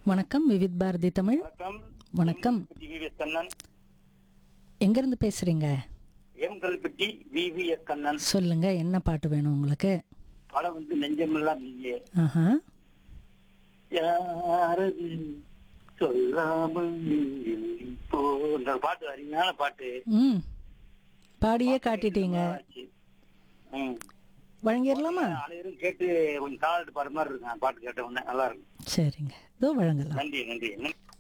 வணக்கம் விவித் பாரதி தமிழ் வணக்கம் வணக்கம் விவிஎஸ் கண்ணன் எங்கேருந்து பேசுறீங்க எம் கல்பட்டி விவிஎஸ் கண்ணன் சொல்லுங்க என்ன பாட்டு வேணும் உங்களுக்கு படம் வந்து நெஞ்சமெல்லாம் நீங்க ஆஹா யாரது சொல்லாமல் நீ போ இந்த பாட்டு அருமையான பாட்டு ம் பாடியே காட்டிட்டீங்க ம். வழங்கிடலாமா அனைவரும் கேட்டு கொஞ்சம் காலட்டு பாடுற மாதிரி இருக்கு அந்த பாட்டு கேட்ட உடனே நல்லா இருக்கும் சரிங்க இதோ வழங்கலாம் நன்றி நன்றி